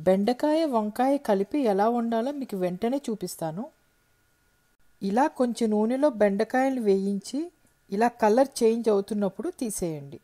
బెండకాయ వంకాయ కలిపి ఎలా వండాలో మీకు వెంటనే చూపిస్తాను ఇలా కొంచెం నూనెలో బెండకాయలు వేయించి ఇలా కలర్ చేంజ్ అవుతున్నప్పుడు తీసేయండి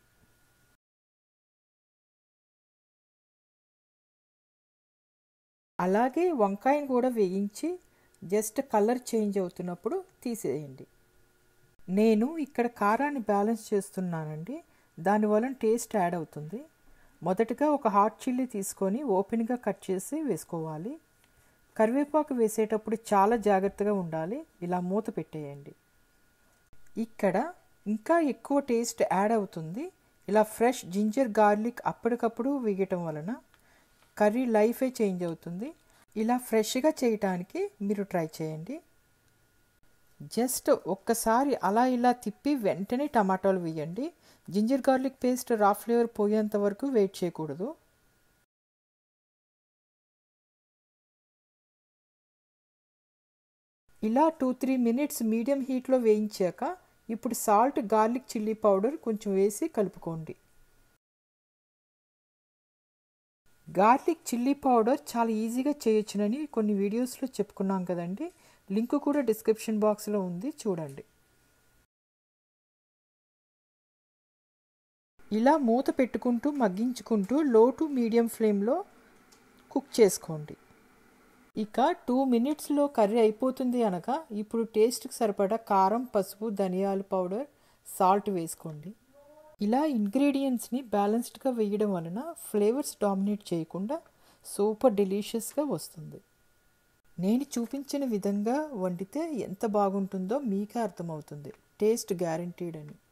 అలాగే వంకాయని కూడా వేయించి జస్ట్ కలర్ చేంజ్ అవుతున్నప్పుడు తీసేయండి నేను ఇక్కడ కారాన్ని బ్యాలెన్స్ చేస్తున్నానండి దానివల్ల టేస్ట్ యాడ్ అవుతుంది మొదటగా ఒక హాట్ చిల్లీ తీసుకొని ఓపెన్గా కట్ చేసి వేసుకోవాలి కరివేపాకు వేసేటప్పుడు చాలా జాగ్రత్తగా ఉండాలి ఇలా మూత పెట్టేయండి ఇక్కడ ఇంకా ఎక్కువ టేస్ట్ యాడ్ అవుతుంది ఇలా ఫ్రెష్ జింజర్ గార్లిక్ అప్పటికప్పుడు వేయటం వలన కర్రీ లైఫే చేంజ్ అవుతుంది ఇలా ఫ్రెష్గా చేయటానికి మీరు ట్రై చేయండి జస్ట్ ఒక్కసారి అలా ఇలా తిప్పి వెంటనే టమాటాలు వేయండి ginger garlic paste raw flavour పోయేంత వరకు వెయిట్ చేయకూడదు ఇలా టూ త్రీ మినిట్స్ మీడియం హీట్లో వేయించాక ఇప్పుడు సాల్ట్ గార్లిక్ చిల్లీ పౌడర్ కొంచెం వేసి కలుపుకోండి గార్లిక్ చిల్లీ పౌడర్ చాలా ఈజీగా చేయొచ్చునని కొన్ని వీడియోస్లో చెప్పుకున్నాం కదండి లింక్ కూడా డిస్క్రిప్షన్ బాక్స్లో ఉంది చూడండి ఇలా మూత పెట్టుకుంటూ మగ్గించుకుంటూ లో టు మీడియం ఫ్లేమ్లో కుక్ చేసుకోండి ఇక టూ మినిట్స్లో కర్రీ అయిపోతుంది అనగా ఇప్పుడు టేస్ట్కి సరిపడా కారం పసుపు ధనియాల పౌడర్ సాల్ట్ వేసుకోండి ఇలా ఇంగ్రీడియంట్స్ని బ్యాలెన్స్డ్గా వేయడం వలన ఫ్లేవర్స్ డామినేట్ చేయకుండా సూపర్ డెలీషియస్గా వస్తుంది నేను చూపించిన విధంగా వండితే ఎంత బాగుంటుందో మీకే అర్థమవుతుంది టేస్ట్ గ్యారంటీడ్ అని